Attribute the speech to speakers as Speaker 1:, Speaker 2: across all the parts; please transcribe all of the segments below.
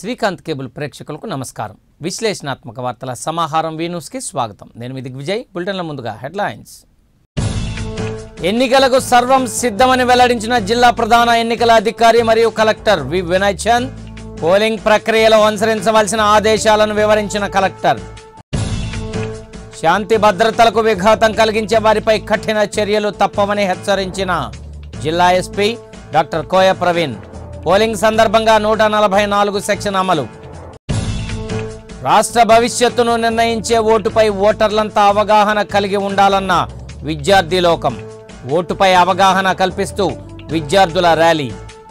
Speaker 1: Srikanth cable ప్రేక్షకులకు నమస్కారం విశ్లేషణాత్మక వార్తల సమాహారం వీన్యూస్కి స్వాగతం నేను మీ దిగ్విజయ్ బులెటిన్ల ముందుగా హెడ్లైన్స్ ఎన్నికలకు సర్వం సిద్ధమని వెల్లడించిన జిల్లా ప్రధాన ఎన్నికల అధికారి మరియు collector V Vinay Chand polling ప్రక్రియలో అనుసరించవలసిన ఆదేశాలను వివరించిన కలెక్టర్ శాంతి భద్రతలకు విఘాతం కలిగించే వారిపై కఠిన చర్యలు తప్పవని హెచ్చరించిన జిల్లా SP doctor Koya Praveen polling సందర్భంగా నూట నలభై నాలుగు సెక్షన్ అమలు రాష్ట్ర భవిష్యత్తును నిర్ణయించే ఓటుపై ఓటర్లంతా అవగాహన కలిగి ఉండాలన్న విద్యార్థి లోకం ఓటుపై అవగాహన కల్పిస్తూ విద్యార్థుల ర్యాలీ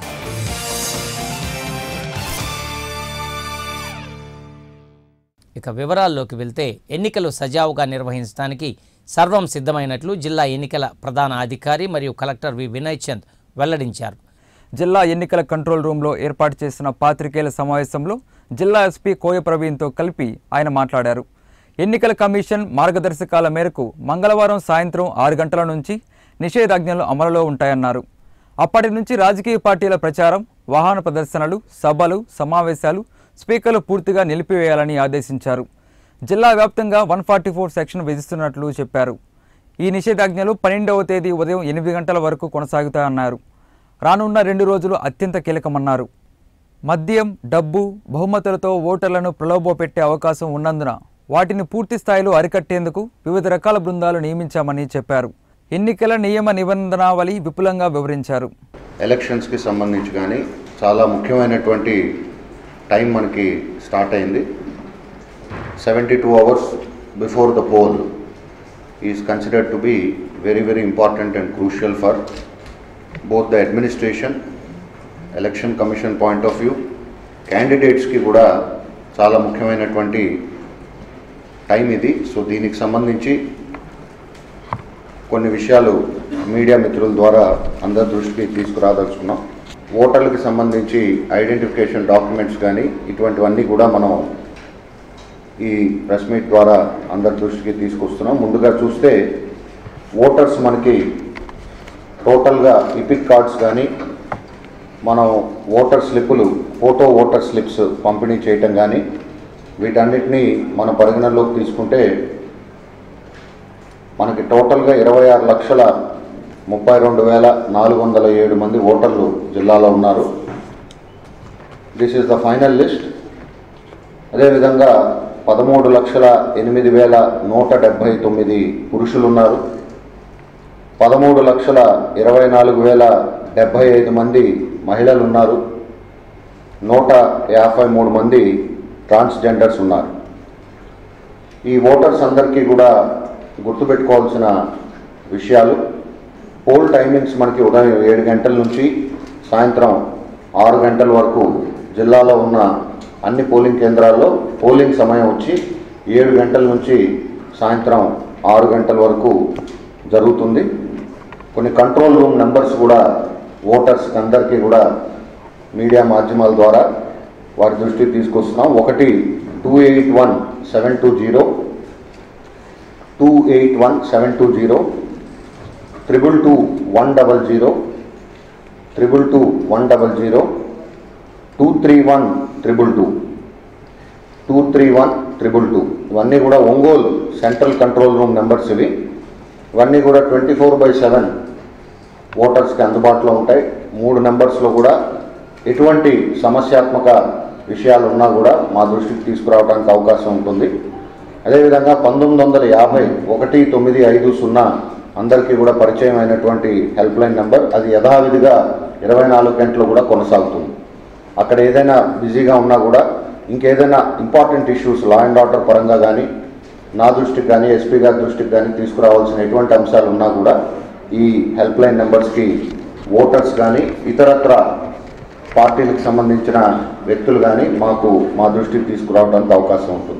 Speaker 1: ఇక వివరాల్లోకి వెళ్తే ఎన్నికలు సజావుగా నిర్వహించడానికి సర్వం సిద్ధమైనట్లు జిల్లా ఎన్నికల ప్రధాన అధికారి మరియు కలెక్టర్ వి వినయ్ చంద్ వెల్లడించారు
Speaker 2: జిల్లా ఎన్నికల కంట్రోల్ రూమ్లో ఏర్పాటు చేసిన పాత్రికేయుల సమావేశంలో జిల్లా ఎస్పీ కోయ ప్రవీణ్తో కలిపి ఆయన మాట్లాడారు ఎన్నికల కమిషన్ మార్గదర్శకాల మేరకు మంగళవారం సాయంత్రం ఆరు గంటల నుంచి నిషేధాజ్ఞలు అమలులో ఉంటాయన్నారు అప్పటి నుంచి రాజకీయ పార్టీల ప్రచారం వాహన ప్రదర్శనలు సభలు సమావేశాలు స్పీకర్లు పూర్తిగా నిలిపివేయాలని ఆదేశించారు జిల్లా వ్యాప్తంగా వన్ ఫార్టీ ఫోర్ సెక్షన్ విధిస్తున్నట్లు చెప్పారు ఈ నిషేధాజ్ఞలు పన్నెండవ తేదీ ఉదయం ఎనిమిది గంటల వరకు కొనసాగుతాయన్నారు రానున్న రెండు రోజులు అత్యంత కీలకమన్నారు మద్యం డబ్బు బహుమతులతో ఓటర్లను ప్రలోభపెట్టే అవకాశం ఉన్నందున వాటిని పూర్తి స్థాయిలో అరికట్టేందుకు వివిధ రకాల బృందాలు నియమించామని చెప్పారు ఎన్నికల నియమ నిబంధనావళి విపులంగా వివరించారు
Speaker 3: ఎలక్షన్స్కి సంబంధించి కానీ చాలా ముఖ్యమైనటువంటి టైం మనకి స్టార్ట్ అయింది seventy two hours before the poll is considered to be very very important and crucial for both the administration election commission point of view క్యాండిడేట్స్కి కూడా చాలా ముఖ్యమైనటువంటి టైం ఇది సో దీనికి సంబంధించి కొన్ని విషయాలు మీడియా మిత్రుల ద్వారా అందరి దృష్టికి తీసుకురాదలుచుకున్నాం ఓటర్లకు సంబంధించి ఐడెంటిఫికేషన్ డాక్యుమెంట్స్ కానీ ఇటువంటివన్నీ కూడా మనం ఈ ప్రెస్ మీట్ ద్వారా అందరి దృష్టికి తీసుకొస్తున్నాం ముందుగా చూస్తే ఓటర్స్ మనకి టోటల్గా ఇపిక్ కార్డ్స్ కానీ మనం ఓటర్ స్లిప్పులు ఫోటో ఓటర్ స్లిప్స్ పంపిణీ చేయటం కానీ వీటన్నిటినీ మన పరిగణనలోకి తీసుకుంటే మనకి టోటల్గా ఇరవై ఆరు లక్షల ముప్పై రెండు వేల నాలుగు వందల ఏడు మంది ఓటర్లు జిల్లాలో ఉన్నారు this is the final list అదేవిధంగా పదమూడు లక్షల ఎనిమిది వేల నూట డెబ్భై తొమ్మిది పురుషులు ఉన్నారు పదమూడు లక్షల ఇరవై నాలుగు వేల డెబ్భై ఐదు మంది మహిళలు ఉన్నారు నూట యాభై మూడు మంది ట్రాన్స్జెండర్స్ ఉన్నారు ఈ ఓటర్స్ అందరికీ కూడా గుర్తుపెట్టుకోవాల్సిన విషయాలు పోల్ టైమింగ్స్ మనకి ఉదయం ఏడు గంటల నుంచి సాయంత్రం ఆరు గంటల వరకు జిల్లాలో ఉన్న అన్ని పోలింగ్ కేంద్రాల్లో పోలింగ్ సమయం వచ్చి ఏడు గంటల నుంచి సాయంత్రం ఆరు గంటల వరకు జరుగుతుంది కొన్ని కంట్రోల్ రూమ్ నెంబర్స్ కూడా ఓటర్స్ అందరికీ కూడా మీడియా మాధ్యమాల ద్వారా వారి దృష్టికి తీసుకొస్తున్నాం ఒకటి two eight one seven two zero two eight one seven two zero triple two one double zero triple two one double zero two three one triple two two three one triple two ఇవన్నీ కూడా Ongole central control room numbers ఇవి ఇవన్నీ కూడా twenty four by seven ఓటర్స్కి అందుబాటులో ఉంటాయి మూడు నెంబర్స్లో కూడా ఎటువంటి సమస్యాత్మక విషయాలు ఉన్నా కూడా మా దృష్టికి తీసుకురావడానికి అవకాశం ఉంటుంది అదేవిధంగా పంతొమ్మిది వందల యాభై ఒకటి తొమ్మిది ఐదు సున్నా అందరికీ కూడా పరిచయం అయినటువంటి హెల్ప్ లైన్ నెంబర్ అది యథావిధిగా ఇరవై నాలుగు గంటలు కూడా కొనసాగుతుంది అక్కడ ఏదైనా బిజీగా ఉన్నా కూడా ఇంకేదైనా important issues law and order పరంగా కానీ నా దృష్టికి కానీ ఎస్పీ గారి దృష్టికి కానీ తీసుకురావాల్సిన ఎటువంటి అంశాలు ఉన్నా కూడా ఈ హెల్ప్ లైన్ నెంబర్స్కి ఓటర్స్ కానీ ఇతరత్ర పార్టీలకు సంబంధించిన వ్యక్తులు కానీ మాకు మా దృష్టికి తీసుకురావడానికి అవకాశం ఉంటుంది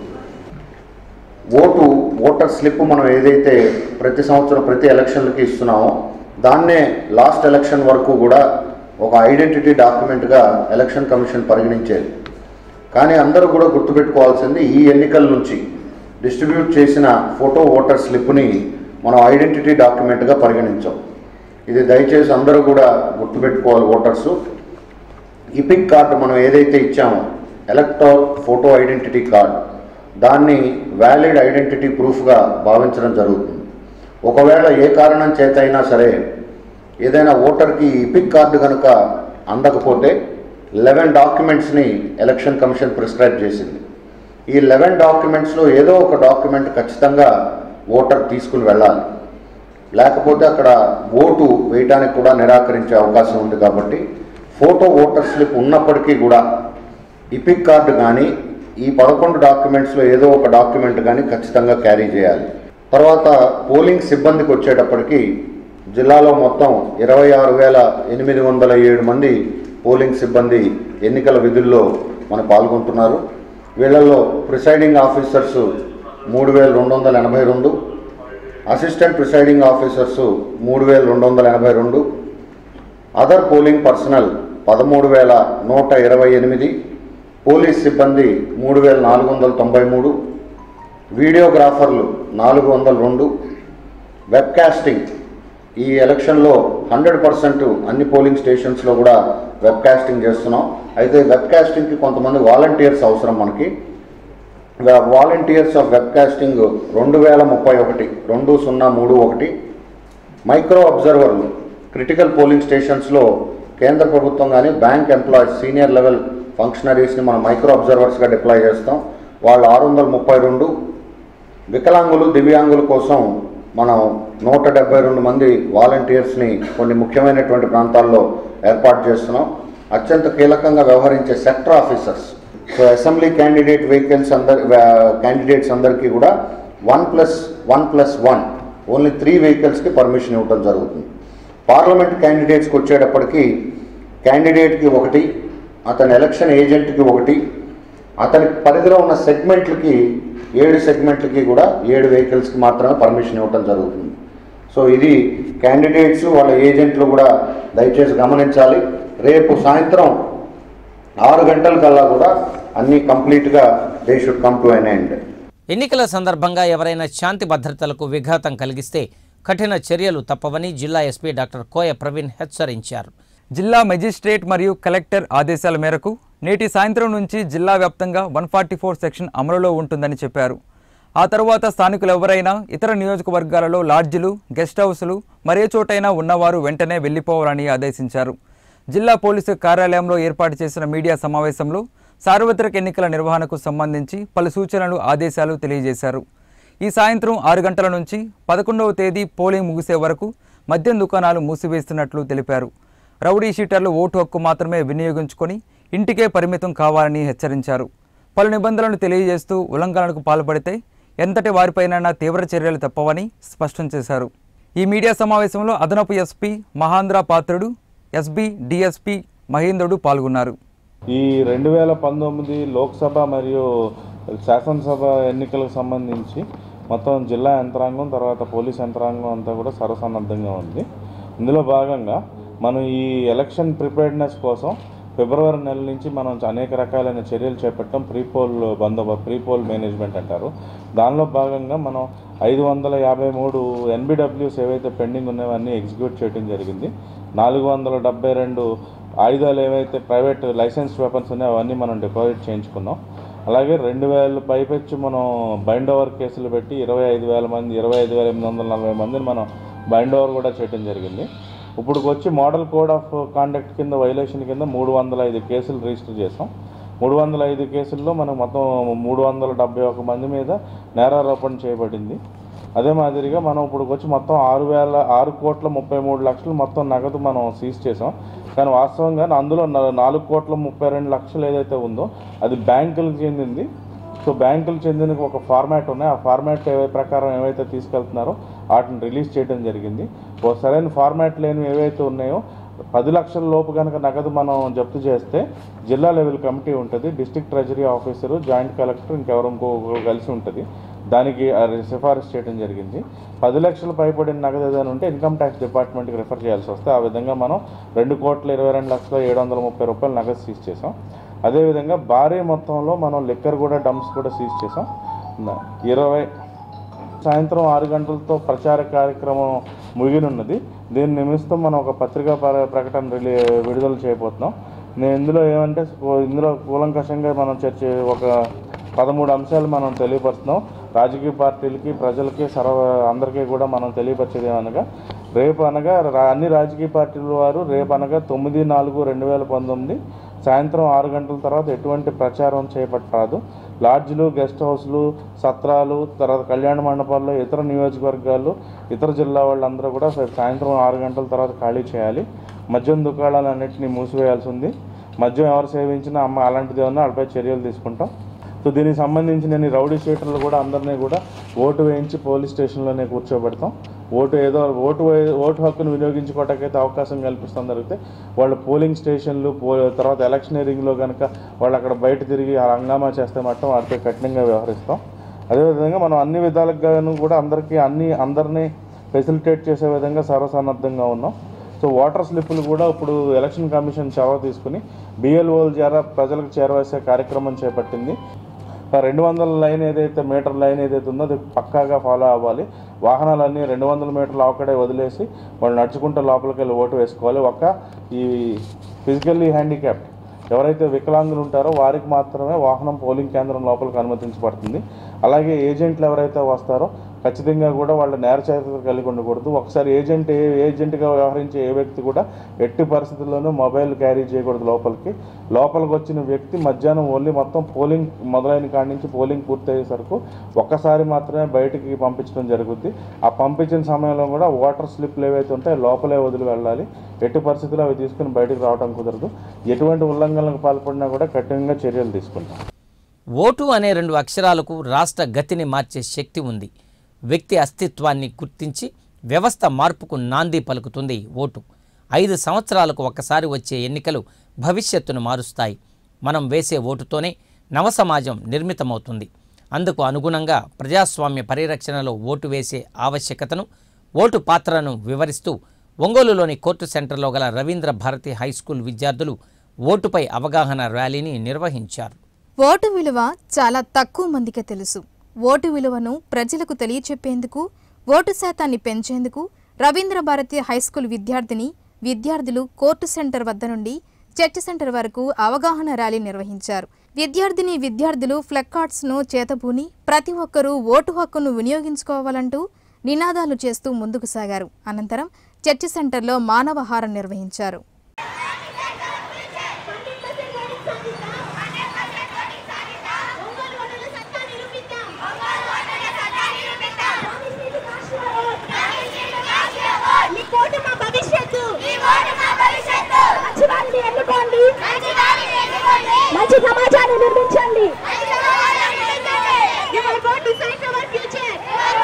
Speaker 3: ఓటు ఓటర్ స్లిప్ మనం ఏదైతే ప్రతి సంవత్సరం ప్రతి ఎలక్షన్లకి ఇస్తున్నామో దాన్నే లాస్ట్ ఎలక్షన్ వరకు కూడా ఒక ఐడెంటిటీ డాక్యుమెంట్గా ఎలక్షన్ కమిషన్ పరిగణించేది కానీ అందరూ కూడా గుర్తుపెట్టుకోవాల్సింది ఈ ఎన్నికల నుంచి డిస్ట్రిబ్యూట్ చేసిన ఫోటో ఓటర్ స్లిప్ని మనం ఐడెంటిటీ డాక్యుమెంట్గా పరిగణించాం ఇది దయచేసి అందరూ కూడా గుర్తుపెట్టుకోవాలి ఓటర్సు ఇపిక్ కార్డు మనం ఏదైతే ఇచ్చామో ఎలక్ట్రాల్ ఫోటో ఐడెంటిటీ కార్డ్ దాన్ని వ్యాలిడ్ ఐడెంటిటీ ప్రూఫ్గా భావించడం జరుగుతుంది ఒకవేళ ఏ కారణం చేత అయినా సరే ఏదైనా ఓటర్కి ఇపిక్ కార్డు కనుక అందకపోతే లెవెన్ డాక్యుమెంట్స్ని ఎలక్షన్ కమిషన్ ప్రిస్క్రైబ్ చేసింది ఈ లెవెన్ డాక్యుమెంట్స్లో ఏదో ఒక డాక్యుమెంట్ ఖచ్చితంగా ఓటర్ తీసుకుని వెళ్ళాలి లేకపోతే అక్కడ ఓటు వేయడానికి కూడా నిరాకరించే అవకాశం ఉంది కాబట్టి ఫోటో ఓటర్ స్లిప్ ఉన్నప్పటికీ కూడా ఇపిక్ కార్డు కానీ ఈ పదకొండు డాక్యుమెంట్స్లో ఏదో ఒక డాక్యుమెంట్ కానీ ఖచ్చితంగా క్యారీ చేయాలి తర్వాత పోలింగ్ సిబ్బందికి వచ్చేటప్పటికి జిల్లాలో మొత్తం ఇరవై ఆరు వేల ఎనిమిది వందల ఏడు మంది పోలింగ్ సిబ్బంది ఎన్నికల విధుల్లో మన పాల్గొంటున్నారు వీళ్ళల్లో ప్రిసైడింగ్ ఆఫీసర్స్ మూడు వేల రెండు వందల ఎనభై రెండు అసిస్టెంట్ ప్రిసైడింగ్ ఆఫీసర్స్ మూడు వేల రెండు వందల ఎనభై రెండు అదర్ పోలింగ్ పర్సనల్ పదమూడు వేల నూట ఇరవై ఎనిమిది పోలీస్ సిబ్బంది మూడు వేల నాలుగు వందల తొంభై మూడు వీడియోగ్రాఫర్లు నాలుగు వందల రెండు వెబ్కాస్టింగ్ ఈ ఎలక్షన్లో హండ్రెడ్ పర్సెంట్ అన్ని పోలింగ్ స్టేషన్స్లో కూడా వెబ్కాస్టింగ్ చేస్తున్నాం అయితే వెబ్కాస్టింగ్కి కొంతమంది వాలంటీర్స్ అవసరం మనకి వాలంటీర్స్ ఆఫ్ వెబ్కాస్టింగ్ రెండు వేల ముప్పై ఒకటి రెండు సున్నా మూడు ఒకటి మైక్రో అబ్జర్వర్లు క్రిటికల్ పోలింగ్ స్టేషన్స్లో కేంద్ర ప్రభుత్వం కానీ బ్యాంక్ ఎంప్లాయీస్ సీనియర్ లెవెల్ ఫంక్షనరీస్ని మనం మైక్రో అబ్జర్వర్స్గా డిప్లాయ్ చేస్తాం వాళ్ళు ఆరు వందల ముప్పై రెండు వికలాంగులు దివ్యాంగుల కోసం మనం నూట డెబ్బై రెండు మంది వాలంటీర్స్ని కొన్ని ముఖ్యమైనటువంటి ప్రాంతాల్లో ఏర్పాటు చేస్తున్నాం అత్యంత కీలకంగా వ్యవహరించే sector officers so assembly candidate vehicles అందరి క్యాండిడేట్స్ అందరికీ కూడా one plus one plus one only three వెహికల్స్కి పర్మిషన్ ఇవ్వడం జరుగుతుంది పార్లమెంట్ క్యాండిడేట్స్కి వచ్చేటప్పటికి క్యాండిడేట్కి ఒకటి అతని ఎలక్షన్ ఏజెంట్కి ఒకటి అతని పరిధిలో ఉన్న సెగ్మెంట్లకి ఏడు సెగ్మెంట్లకి కూడా ఏడు వెహికల్స్కి మాత్రమే పర్మిషన్ ఇవ్వడం జరుగుతుంది సో ఇది క్యాండిడేట్స్ వాళ్ళ ఏజెంట్లు కూడా దయచేసి గమనించాలి రేపు సాయంత్రం ఆరు గంటల కల్లా కూడా అన్నీ కంప్లీట్గా they should come to an end
Speaker 1: ఎన్నికల సందర్భంగా ఎవరైనా శాంతి భద్రతలకు విఘాతం కలిగిస్తే కఠిన చర్యలు తప్పవని జిల్లా ఎస్పీ డాక్టర్ కోయ ప్రవీణ్ హెచ్చరించారు
Speaker 2: జిల్లా మెజిస్ట్రేట్ మరియు కలెక్టర్ ఆదేశాల మేరకు నేటి సాయంత్రం నుంచి జిల్లా వ్యాప్తంగా వన్ ఫార్టీ ఫోర్ సెక్షన్ అమలులో ఉంటుందని చెప్పారు ఆ తరువాత స్థానికులు ఎవరైనా ఇతర నియోజకవర్గాలలో లాడ్జిలు గెస్ట్ హౌసులు మరే చోటైనా ఉన్నవారు వెంటనే వెళ్లిపోవాలని ఆదేశించారు జిల్లా పోలీసు కార్యాలయంలో ఏర్పాటు చేసిన మీడియా సమావేశంలో సార్వత్రిక ఎన్నికల నిర్వహణకు సంబంధించి పలు సూచనలు ఆదేశాలు తెలియజేశారు ఈ సాయంత్రం ఆరు గంటల నుంచి పదకొండవ తేదీ పోలింగ్ ముగిసే వరకు మద్యం దుకాణాలు మూసివేస్తున్నట్లు తెలిపారు రౌడీ షీటర్లు ఓటు హక్కు మాత్రమే వినియోగించుకొని ఇంటికే పరిమితం కావాలని హెచ్చరించారు పలు నిబంధనలను తెలియజేస్తూ ఉల్లంఘనలకు పాల్పడితే ఎంతటి వారిపైనైనా తీవ్ర చర్యలు తప్పవని స్పష్టం చేశారు ఈ మీడియా సమావేశంలో అదనపు SP Mahandra Patrudu SB DSP Mahendrudu పాల్గొన్నారు
Speaker 4: ఈ రెండు వేల పంతొమ్మిది లోక్సభ మరియు శాసనసభ ఎన్నికలకు సంబంధించి మొత్తం జిల్లా యంత్రాంగం తర్వాత పోలీస్ యంత్రాంగం అంతా కూడా సర్వసన్నద్ధంగా ఉంది ఇందులో భాగంగా మనం ఈ ఎలక్షన్ ప్రిపేర్డ్నెస్ కోసం ఫిబ్రవరి నెల నుంచి మనం అనేక రకాలైన చర్యలు చేపట్టాం ప్రీపోల్ బందోబస్తు ప్రీపోల్ మేనేజ్మెంట్ అంటారు దానిలో భాగంగా మనం ఐదు వందల యాభై మూడు ఎన్బిడబ్ల్యూస్ ఏవైతే పెండింగ్ ఉన్నాయో అన్నీ ఎగ్జిక్యూట్ చేయడం జరిగింది నాలుగు వందల డెబ్బై రెండు ఆయుధాలు ఏవైతే ప్రైవేట్ లైసెన్స్ వెపన్స్ ఉన్నాయో అవన్నీ మనం డిపాజిట్ చేయించుకున్నాం అలాగే రెండు వేల పైపెచ్చి మనం బైండ్ ఓవర్ కేసులు పెట్టి ఇరవై ఐదు వేల మంది ఇరవై ఐదు వేల ఎనిమిది వందల నలభై మందిని మనం బైండ్ ఓవర్ కూడా చేయడం జరిగింది ఇప్పుడు వచ్చి మోడల్ కోడ్ ఆఫ్ కాండక్ట్ కింద వైలేషన్ కింద మూడు వందల ఐదు కేసులు రిజిస్టర్ చేసాం మూడు వందల ఐదు కేసుల్లో మనకు మొత్తం మూడు వందల డెబ్బై ఒక మంది మీద నేరారోపణ చేయబడింది అదే మాదిరిగా మనం ఇప్పుడు వచ్చి మొత్తం ఆరు వేల ఆరు కోట్ల ముప్పై మూడు లక్షలు మొత్తం నగదు మనం సీజ్ చేసాం కానీ వాస్తవంగా అందులో నా- నాలుగు కోట్ల ముప్పై రెండు లక్షలు ఏదైతే ఉందో అది బ్యాంకులకు చెందింది సో బ్యాంకులు చెందిన ఒక ఫార్మాట్ ఉన్నాయి ఆ ఫార్మాట్ ఏ ప్రకారం ఏవైతే తీసుకెళ్తున్నారో వాటిని రిలీజ్ చేయడం జరిగింది ఓ సరైన ఫార్మాట్ లేనివి ఏవైతే ఉన్నాయో పది లక్షల లోపు కనుక నగదు మనం జప్తు చేస్తే జిల్లా లెవెల్ కమిటీ ఉంటుంది district treasury officer joint collector ఇంకెవరు ఇంకో కలిసి ఉంటుంది దానికి ఆ సిఫారసు చేయడం జరిగింది పది లక్షలు పైబడిన నగదు ఏదైనా ఉంటే ఇన్కమ్ ట్యాక్స్ డిపార్ట్మెంట్కి రిఫర్ చేయాల్సి వస్తే ఆ విధంగా మనం రెండు కోట్ల ఇరవై రెండు లక్షల ఏడు వందల ముప్పై రూపాయలు నగదు సీజ్ చేసాం అదేవిధంగా భారీ మొత్తంలో మనం లిక్కర్ కూడా డంప్స్ కూడా సీజ్ చేసాం న- ఇరవై సాయంత్రం ఆరు గంటలతో ప్రచార కార్యక్రమం ముగినున్నది దీని నిమిత్తం మనం ఒక పత్రికా ప్ర- ప్రకటన రిలీ విడుదల చేయబోతున్నాం నేను ఇందులో ఏమంటే ఓ- ఇందులో కూలంకషంగా మనం చర్చ ఒక పదమూడు అంశాలు మనం తెలియపరుస్తున్నాం రాజకీయ పార్టీలకి ప్రజలకి సర్వ అందరికీ కూడా మనం తెలియపరిచేది ఏమనగా రేపు అనగా రా- అన్ని రాజకీయ పార్టీల వారు రేపు అనగా తొమ్మిది నాలుగు రెండు వేల పంతొమ్మిది సాయంత్రం ఆరు గంటల తర్వాత ఎటువంటి ప్రచారం చేపట్టరాదు లాడ్జ్లు గెస్ట్ హౌస్లు సత్రాలు తర్వాత కళ్యాణ మండపాల్లో ఇతర నియోజకవర్గాలు ఇతర జిల్లా వాళ్ళందరూ కూడా సా- సాయంత్రం ఆరు గంటల తర్వాత ఖాళీ చేయాలి మద్యం దుకాణాలన్నింటినీ మూసివేయాల్సి ఉంది మద్యం ఎవరు సేవించినా అమ్మ అలాంటిది ఏమన్నా వాళ్ళపై చర్యలు తీసుకుంటాం సో దీనికి సంబంధించి నేను ఈ రౌడీ షీటర్లు కూడా అందరినీ కూడా ఓటు వేయించి పోలీస్ స్టేషన్లోనే కూర్చోబెడతాం ఓటు ఏదో ఓటు వే- ఓటు హక్కును వినియోగించుకోవటానికైతే అవకాశం కల్పిస్తాం జరిగితే వాళ్ళు పోలింగ్ స్టేషన్లు పో తర్వాత ఎలక్షనీరింగ్లో కనుక వాళ్ళు అక్కడ బయట తిరిగి ఆ హంగామా చేస్తే మాత్రం వాటిపై కఠినంగా వ్యవహరిస్తాం అదేవిధంగా మనం అన్ని విధాలుగాను కూడా అందరికీ అన్ని అందరినీ ఫెసిలిటేట్ చేసే విధంగా సర్వసన్నద్ధంగా ఉన్నాం సో వాటర్ స్లిప్పులు కూడా ఇప్పుడు ఎలక్షన్ కమిషన్ చొరవ తీసుకుని బిఎల్ఓల ద్వారా ప్రజలకు చేరవేసే కార్యక్రమం చేపట్టింది ఆ రెండు వందల లైన్ ఏదైతే మీటర్ లైన్ ఏదైతే ఉందో అది పక్కాగా ఫాలో అవ్వాలి వాహనాలన్నీ రెండు వందల మీటర్లు అక్కడే వదిలేసి వాళ్ళు నడుచుకుంటూ లోపలికి వెళ్ళి ఓటు వేసుకోవాలి ఒక ఈ ఫిజికల్లీ హ్యాండిక్యాప్డ్ ఎవరైతే వికలాంగులు ఉంటారో వారికి మాత్రమే వాహనం పోలింగ్ కేంద్రం లోపలికి అనుమతించబడుతుంది అలాగే ఏజెంట్లు ఎవరైతే వస్తారో ఖచ్చితంగా కూడా వాళ్ళ నేరచరిత్ర కలిగి ఉండకూడదు ఒకసారి ఏజెంట్ ఏ ఏజెంట్గా వ్యవహరించే ఏ వ్యక్తి కూడా ఎట్టి పరిస్థితుల్లోనూ మొబైల్ క్యారీ చేయకూడదు లోపలికి లోపలికి వచ్చిన వ్యక్తి మధ్యాహ్నం ఓన్లీ మొత్తం పోలింగ్ మొదలైన కాడి నుంచి పోలింగ్ పూర్తయ్యేసరికి ఒక్కసారి మాత్రమే బయటికి పంపించడం జరుగుద్ది ఆ పంపించిన సమయంలో కూడా వాటర్ స్లిప్లు ఏవైతే ఉంటాయో లోపలే వదిలి వెళ్ళాలి ఎట్టి పరిస్థితుల్లో అవి తీసుకుని బయటికి రావడం కుదరదు ఎటువంటి ఉల్లంఘనలకు పాల్పడినా కూడా కఠినంగా చర్యలు తీసుకుంటాం
Speaker 1: ఓటు అనే రెండు అక్షరాలకు రాష్ట్ర గతిని మార్చే శక్తి ఉంది వ్యక్తి అస్తిత్వాన్ని గుర్తించి వ్యవస్థ మార్పుకు నాంది పలుకుతుంది ఓటు ఐదు సంవత్సరాలకు ఒక్కసారి వచ్చే ఎన్నికలు భవిష్యత్తును మారుస్తాయి మనం వేసే ఓటుతోనే నవ సమాజం నిర్మితమవుతుంది అందుకు అనుగుణంగా ప్రజాస్వామ్య పరిరక్షణలో ఓటు వేసే ఆవశ్యకతను ఓటు పాత్రను వివరిస్తూ ఒంగోలులోని కోర్టు సెంటర్లో గల రవీంద్ర భారతి హై స్కూల్ విద్యార్థులు ఓటుపై అవగాహన ర్యాలీని నిర్వహించారు
Speaker 5: ఓటు విలువ చాలా తక్కువ మందికే తెలుసు ఓటు విలువను ప్రజలకు తెలియచెప్పేందుకు ఓటు శాతాన్ని పెంచేందుకు రవీంద్ర భారతి హైస్కూల్ విద్యార్థిని విద్యార్థులు కోర్టు సెంటర్ వద్ద నుండి చర్చ్ సెంటర్ వరకు అవగాహన ర్యాలీ నిర్వహించారు విద్యార్థిని విద్యార్థులు ఫ్లెక్కార్డ్స్ ను చేతబూని ప్రతి ఒక్కరూ ఓటు హక్కును వినియోగించుకోవాలంటూ నినాదాలు చేస్తూ ముందుకు సాగారు అనంతరం చర్చ్ సెంటర్లో మానవహారం నిర్వహించారు
Speaker 6: మీ కోటి మా భవిష్యత్తు మంచి వారిని ఎన్నుకోండి మంచి సమాజాన్ని నిర్మించండి Your vote decides our future.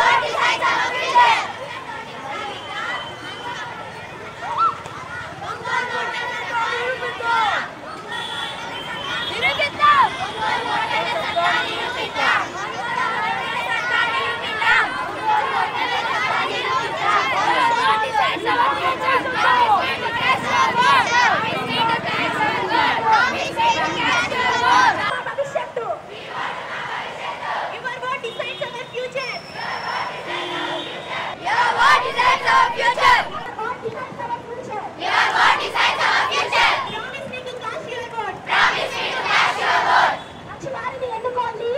Speaker 6: మా భవిష్యత్తు Your vote decides our future. Your vote decides our future. Promise me to cast your vote. మంచి వారిని ఎన్నుకోండి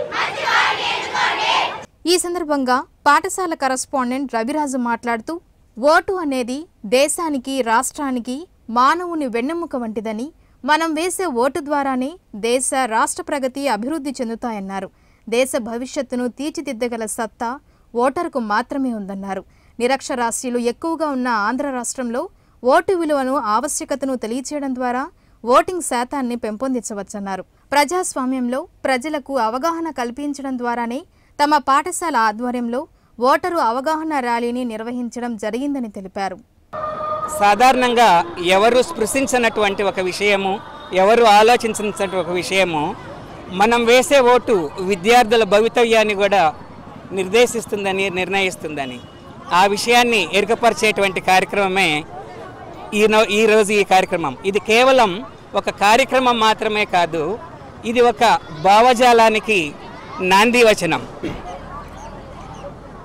Speaker 5: ఈ సందర్భంగా పాఠశాల కరస్పాండెంట్ రవిరాజు మాట్లాడుతూ ఓటు అనేది దేశానికి రాష్ట్రానికి మానవుని వెన్నెముక వంటిదని మనం వేసే ఓటు ద్వారానే దేశ రాష్ట్ర ప్రగతి అభివృద్ధి చెందుతాయన్నారు దేశ భవిష్యత్తును తీర్చిదిద్దగల సత్తా ఓటరుకు మాత్రమే ఉందన్నారు నిరక్షరాస్యులు ఎక్కువగా ఉన్న ఆంధ్ర రాష్ట్రంలో ఓటు విలువను ఆవశ్యకతను తెలియచేయడం ద్వారా ఓటింగ్ శాతాన్ని పెంపొందించవచ్చన్నారు ప్రజాస్వామ్యంలో ప్రజలకు అవగాహన కల్పించడం ద్వారానే తమ పాఠశాల ఆధ్వర్యంలో ఓటరు అవగాహన ర్యాలీని నిర్వహించడం జరిగిందని తెలిపారు
Speaker 7: సాధారణంగా ఎవరు స్పృశించినటువంటి ఒక విషయము ఎవరు ఆలోచించినటువంటి ఒక విషయము మనం వేసే ఓటు విద్యార్థుల భవితవ్యాన్ని కూడా నిర్దేశిస్తుందని నిర్ణయిస్తుందని ఆ విషయాన్ని ఎరుకపరిచేటువంటి కార్యక్రమమే ఈ నో- ఈ రోజు ఈ కార్యక్రమం ఇది కేవలం ఒక కార్యక్రమం మాత్రమే కాదు ఇది ఒక భావజాలానికి నాంది వచనం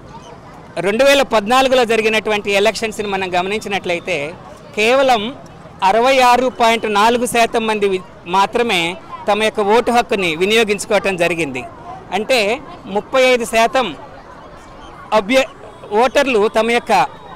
Speaker 7: రెండు వేల పద్నాలుగులో జరిగినటువంటి ఎలక్షన్స్ని మనం గమనించినట్లయితే కేవలం అరవై ఆరు పాయింట్ నాలుగు శాతం మంది వి- మాత్రమే తమ యొక్క ఓటు హక్కుని వినియోగించుకోవటం జరిగింది అంటే ముప్పై ఐదు శాతం అభ్య ఓటర్లు తమ యొక్క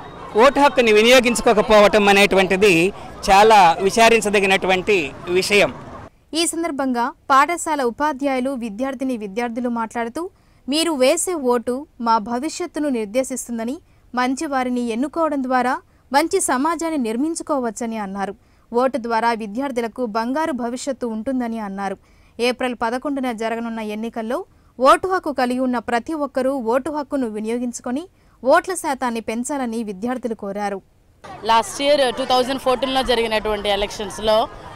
Speaker 7: ఓటు హక్కుని వినియోగించుకోకపోవటం అనేటువంటిది చాలా విచారించదగినటువంటి విషయం
Speaker 5: ఈ సందర్భంగా పాఠశాల ఉపాధ్యాయులు విద్యార్థిని విద్యార్థులు మాట్లాడుతూ మీరు వేసే ఓటు మా భవిష్యత్తును నిర్దేశిస్తుందని మంచి వారిని ఎన్నుకోవడం ద్వారా మంచి సమాజాన్ని నిర్మించుకోవచ్చని అన్నారు ఓటు ద్వారా విద్యార్థులకు బంగారు భవిష్యత్తు ఉంటుందని అన్నారు ఏప్రిల్ పదకొండున జరగనున్న ఎన్నికల్లో ఓటు హక్కు కలిగి ఉన్న ప్రతి ఒక్కరూ ఓటు హక్కును వినియోగించుకొని ఓట్ల శాతాన్ని పెంచాలని విద్యార్థులు కోరారు
Speaker 8: లాస్ట్ ఇయర్ టూ థౌజండ్ ఫోర్టీన్లో జరిగినటువంటి ఎలక్షన్స్లో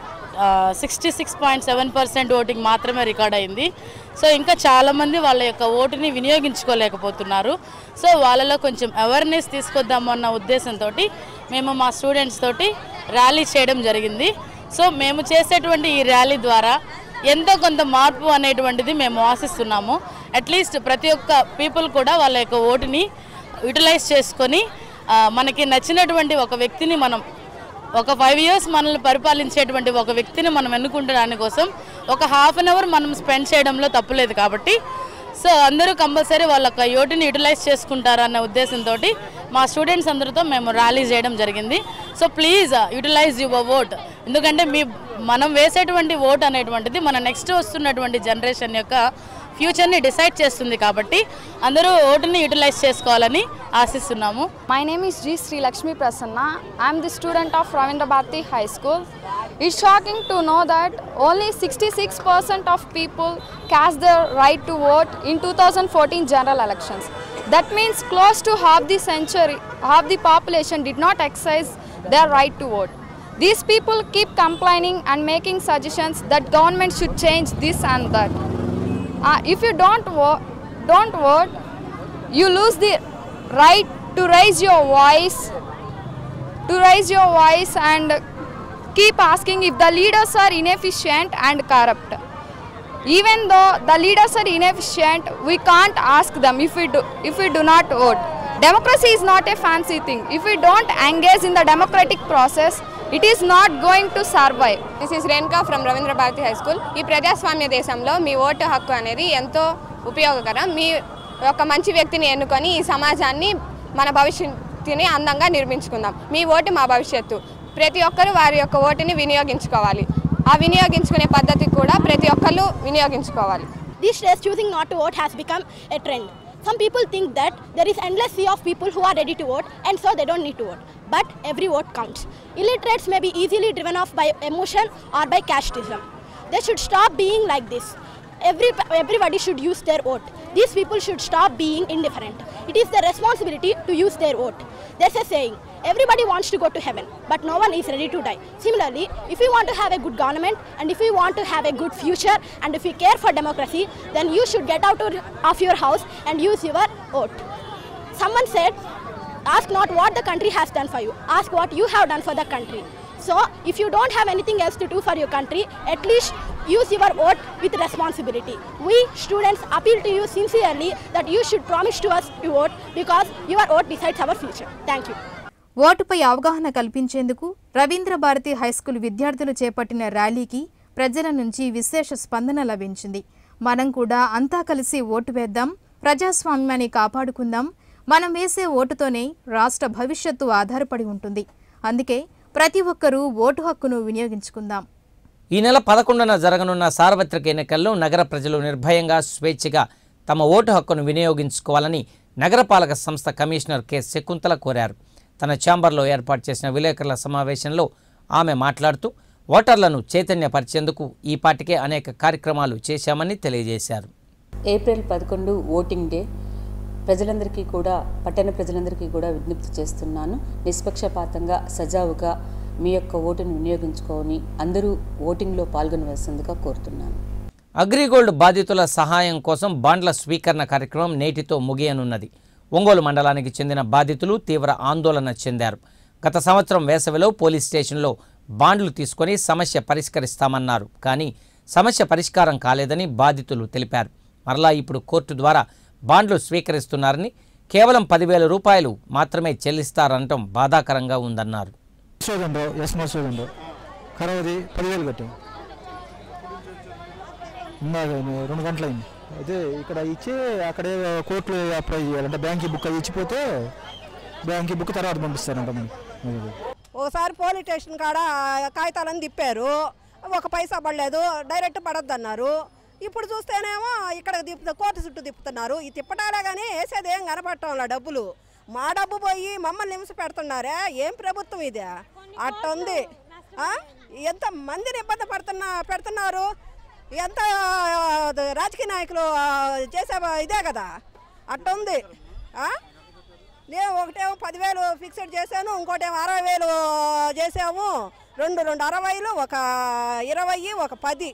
Speaker 8: sixty six point seven percent voting మాత్రమే రికార్డ్ అయింది సో ఇంకా చాలామంది వాళ్ళ యొక్క ఓటుని వినియోగించుకోలేకపోతున్నారు సో వాళ్ళలో కొంచెం అవేర్నెస్ తీసుకొద్దాము అన్న ఉద్దేశంతో మేము మా స్టూడెంట్స్ తోటి ర్యాలీ చేయడం జరిగింది సో మేము చేసేటువంటి ఈ ర్యాలీ ద్వారా ఎంతో కొంత మార్పు అనేటువంటిది మేము ఆశిస్తున్నాము అట్లీస్ట్ ప్రతి ఒక్క పీపుల్ కూడా వాళ్ళ యొక్క ఓటుని యూటిలైజ్ చేసుకొని ఆ, మనకి నచ్చినటువంటి ఒక వ్యక్తిని మనం ఒక ఫైవ్ ఇయర్స్ మనల్ని పరిపాలించేటువంటి ఒక వ్యక్తిని మనం ఎన్నుకుంటే దానికోసం ఒక హాఫ్ అన్ అవర్ మనం స్పెండ్ చేయడంలో తప్పులేదు కాబట్టి సో అందరూ కంపల్సరీ వాళ్ళ యొక్క యోటిని యూటిలైజ్ చేసుకుంటారన్న ఉద్దేశంతో మా స్టూడెంట్స్ అందరితో మేము ర్యాలీ చేయడం జరిగింది so please utilize your vote ఎందుకంటే మీ మనం వేసేటువంటి ఓట్ అనేటువంటిది మన నెక్స్ట్ వస్తున్నటువంటి జనరేషన్ యొక్క ఫ్యూచర్ని డిసైడ్ చేస్తుంది కాబట్టి అందరూ ఓటుని యూటిలైజ్ చేసుకోవాలని ఆశిస్తున్నాము
Speaker 9: My name is G. Sri Lakshmi Prasanna. I am the student of Ravindra Bharati High School. It's shocking to know that only 66% of people cast their right to vote in 2014 general elections. That means close to half the century, half the population did not exercise their right to vote. These people keep complaining and making suggestions that government should change this and that. Uh, if you don't vote, don't vote, you lose the right to raise your voice to raise your voice and keep asking if the leaders are inefficient and corrupt even though the leaders are inefficient we can't ask them if we do if we do not vote democracy is not a fancy thing if we don't engage in the democratic process it is not going to survive
Speaker 10: this is Renuka from Ravindra Bharati high school ఈ ప్రజాస్వామ్య దేశంలో మీ vote హక్కు అనేది ఎంతో ఉపయోగకరం మీ ఒక మంచి వ్యక్తిని ఎన్నుకొని ఈ సమాజాన్ని మన భవిష్యత్తుని అందంగా నిర్మించుకుందాం మీ ఓటు మా భవిష్యత్తు ప్రతి ఒక్కరూ వారి యొక్క ఓటుని వినియోగించుకోవాలి ఆ వినియోగించుకునే పద్ధతి కూడా ప్రతి ఒక్కరు వినియోగించుకోవాలి
Speaker 6: These days, choosing not to vote has become a trend. Some people think that there is endless sea of people who are ready to vote and so they don't need to vote. But every vote counts. Illiterates may be easily driven off by emotion or by casteism. They should stop being like this. Every, everybody should use their vote. These people should stop being indifferent. It is their responsibility to use their vote. There's a saying, everybody wants to go to heaven, but no one is ready to die. Similarly, if we want to have a good government and if we want to have a good future and if we care for democracy, then you should get out of your house and use your vote. Someone said, ask not what the country has done for you, ask what you have done for the country. So, if you don't have anything else to do for your country, at least use your vote with responsibility. We students appeal to you sincerely that you should promise to us to vote because your vote decides our future. Thank you.
Speaker 5: ఓటుపై అవగాహన కల్పించేందుకు Ravindra Bharati high school విద్యార్థులు చేపట్టిన ర్యాలీకి ప్రజల నుంచి విశేష స్పందన లభించింది మనం కూడా అంతా కలిసి ఓటు వేద్దాం ప్రజాస్వామ్యాన్ని కాపాడుకుందాం మనం వేసే ఓటుతోనే రాష్ట్ర భవిష్యత్తు ఆధారపడి ఉంటుంది అందుకే ప్రతి ఒక్కరూ ఓటు హక్కును వినియోగించుకుందాం
Speaker 1: ఈ నెల పదకొండున జరగనున్న సార్వత్రిక ఎన్నికల్లో నగర ప్రజలు నిర్భయంగా స్వేచ్ఛగా తమ ఓటు హక్కును వినియోగించుకోవాలని నగరపాలక సంస్థ కమిషనర్ కె శకుంతల కోరారు తన ఛాంబర్లో ఏర్పాటు చేసిన విలేకరుల సమావేశంలో ఆమె మాట్లాడుతూ ఓటర్లను చైతన్యపరిచేందుకు ఈ పాటికే అనేక కార్యక్రమాలు చేశామని తెలియజేశారు
Speaker 11: ఏప్రిల్ పదకొండు ఓటింగ్ డే ప్రజలందరికీ కూడా పట్టణ ప్రజలందరికీ కూడా విజ్ఞప్తి చేస్తున్నాను నిష్పక్షపాతంగా సజావుగా మీ యొక్క ఓటును వినియోగించుకొని అందరూ ఓటింగ్లో పాల్గొనవలసిందిగా కోరుతున్నాను
Speaker 1: అగ్రిగోల్డ్ బాధితుల సహాయం కోసం బాండ్ల స్వీకరణ కార్యక్రమం నేటితో ముగియనున్నది ఒంగోలు మండలానికి చెందిన బాధితులు తీవ్ర ఆందోళన చెందారు గత సంవత్సరం వేసవిలో పోలీస్ స్టేషన్లో బాండ్లు తీసుకొని సమస్య పరిష్కరిస్తామన్నారు కానీ సమస్య పరిష్కారం కాలేదని బాధితులు తెలిపారు మరలా ఇప్పుడు కోర్టు ద్వారా బాండ్లు స్వీకరిస్తున్నారని కేవలం పదివేల రూపాయలు మాత్రమే చెల్లిస్తారనటం బాధాకరంగా ఉందన్నారు
Speaker 12: మధుసూదన్ రావు ఎస్ మధుసూదన్ రావు కరవది పదివేలు కట్టాం ఇందాక రెండు గంటలైంది అయితే ఇక్కడ ఇచ్చి అక్కడే కోర్టులో అప్లై చేయాలంటే బ్యాంక్ బుక్ అది ఇచ్చిపోతే బ్యాంక్ బుక్ తర్వాత పంపిస్తారంట మనకి అది.
Speaker 13: ఒకసారి పోలీస్ స్టేషన్ కాడ కాగితాలను తిప్పారు ఒక పైసా పడలేదు డైరెక్ట్ పడొద్దన్నారు ఇప్పుడు చూస్తేనేమో ఇక్కడ తిప్పు కోర్టు చుట్టూ తిప్పుతున్నారు ఈ తిప్పటాలే కానీ వేసేది ఏం కనపడటంలా డబ్బులు మా డబ్బు పోయి మమ్మల్ని హింస పెడుతున్నారే ఏం ప్రభుత్వం ఇది అట్టుంది ఆ? ఎంత మందిని ఇబ్బంది పడుతున్నా పెడుతున్నారు ఎంత ఆ, రాజకీయ నాయకులు ఆ, చేసే ఇదే కదా అట్టుంది ఆ? నేను ఒకటేమో పదివేలు ఫిక్స్డ్ చేశాను ఇంకోటేమో అరవై వేలు చేసాము రెండు రెండు అరవైలు ఒక ఇరవై ఒక పది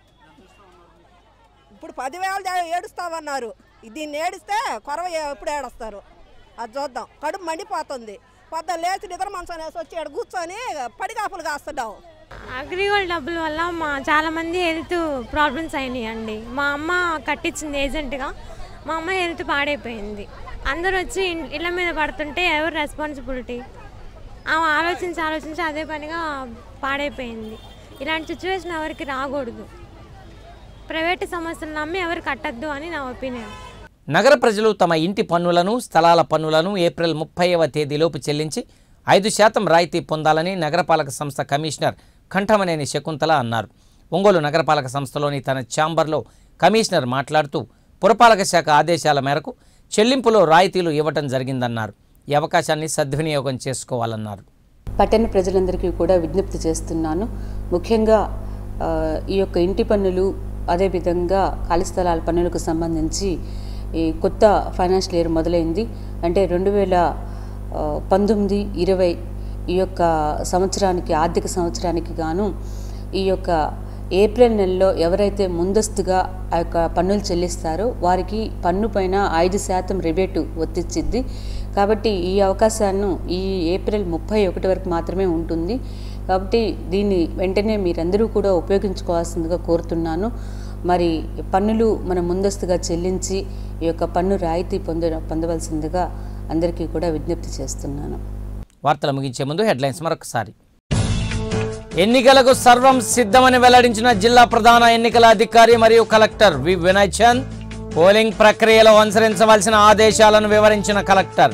Speaker 13: ఇప్పుడు పదివేలు దే- ఏడుస్తామన్నారు దీన్ని ఏడిస్తే కొరవ ఎప్పుడు ఏడుస్తారు అది చూద్దాం కడుపు మండిపోతుంది పొద్దున్న లేచి నిద్ర మంచం వేసి వచ్చి ఇక్కడ కూర్చొని పడిగాపులు కాస్తున్నాం
Speaker 14: అగ్రిగోల్డ్ డబ్బుల వల్ల మా చాలామంది హెల్త్ ప్రాబ్లమ్స్ అయినాయి అండి మా అమ్మ కట్టించింది ఏజెంట్గా మా అమ్మ హెల్త్ పాడైపోయింది అందరూ వచ్చి ఇన్- ఇళ్ళ మీద పడుతుంటే ఎవరు రెస్పాన్సిబిలిటీ ఆమె ఆలోచించి ఆలోచించి అదే పనిగా పాడైపోయింది ఇలాంటి సిచ్యువేషన్ ఎవరికి రాకూడదు ప్రైవేట్ సంస్థలు నమ్మి ఎవరు కట్టద్దు అని నా ఒపీనియన్
Speaker 1: నగర ప్రజలు తమ ఇంటి పన్నులను స్థలాల పన్నులను ఏప్రిల్ ముప్పైవ తేదీలోపు చెల్లించి ఐదు శాతం రాయితీ పొందాలని నగరపాలక సంస్థ కమిషనర్ కంఠమనేని శకుంతల అన్నారు ఒంగోలు నగరపాలక సంస్థలోని తన ఛాంబర్లో కమిషనర్ మాట్లాడుతూ పురపాలక శాఖ ఆదేశాల మేరకు చెల్లింపులో రాయితీలు ఇవ్వటం జరిగిందన్నారు ఈ అవకాశాన్ని సద్వినియోగం చేసుకోవాలన్నారు
Speaker 11: పట్టణ ప్రజలందరికీ కూడా విజ్ఞప్తి చేస్తున్నాను ముఖ్యంగా ఆ, ఈ యొక్క ఇంటి పన్నులు అదేవిధంగా ఖాళీ స్థలాల పన్నులకు సంబంధించి ఈ కొత్త ఫైనాన్షియల్ ఇయర్ మొదలైంది అంటే రెండు వేల ఆ, పంతొమ్మిది ఇరవై ఈ యొక్క సంవత్సరానికి ఆర్థిక సంవత్సరానికి గాను ఈ యొక్క ఏప్రిల్ నెలలో ఎవరైతే ముందస్తుగా ఆ యొక్క పన్నులు చెల్లిస్తారో వారికి పన్ను పైన ఐదు శాతం రిబేటు వర్తించిద్ది కాబట్టి ఈ అవకాశాన్ని ఈ ఏప్రిల్ ముప్పై ఒకటి వరకు మాత్రమే ఉంటుంది కాబట్టి దీన్ని వెంటనే మీరందరూ కూడా ఉపయోగించుకోవాల్సిందిగా కోరుతున్నాను మరి పన్నులు మనం ముందస్తుగా చెల్లించి ఈ యొక్క పన్ను రాయితీ పొంద పొందవలసిందిగా అందరికీ కూడా విజ్ఞప్తి చేస్తున్నాను
Speaker 1: వార్తలు ముగించే ముందు హెడ్లైన్స్ మరొకసారి ఎన్నికలకు సర్వం సిద్ధమని వెల్లడించిన జిల్లా ప్రధాన ఎన్నికల అధికారి మరియు collector V Vinay Chand polling ప్రక్రియలో అనుసరించవలసిన ఆదేశాలను వివరించిన కలెక్టర్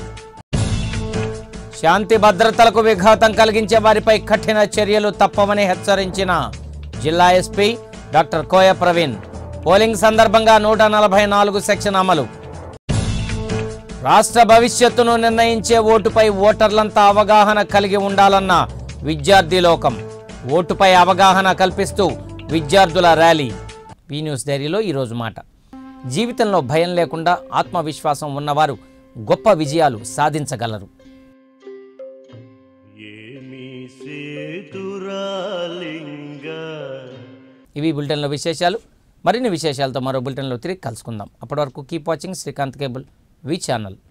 Speaker 1: శాంతి భద్రతలకు విఘాతం కలిగించే వారిపై కఠిన చర్యలు తప్పవని హెచ్చరించిన జిల్లా SP doctor Koya Praveen polling సందర్భంగా నూట నలభై నాలుగు సెక్షన్ అమలు రాష్ట్ర భవిష్యత్తును నిర్ణయించే ఓటుపై ఓటర్లంతా అవగాహన కలిగి ఉండాలన్న విద్యార్థి లోకం ఓటుపై అవగాహన కల్పిస్తూ విద్యార్థుల ర్యాలీ వీ న్యూస్ డైరీలో ఈరోజు మాట జీవితంలో భయం లేకుండా ఆత్మవిశ్వాసం ఉన్నవారు గొప్ప విజయాలు సాధించగలరు ఇవి బులెటిన్లో విశేషాలు మరిన్ని విశేషాలతో మరో బులెటిన్లో తిరిగి కలుసుకుందాం అప్పటి వరకు keep watching Srikanth cable V channel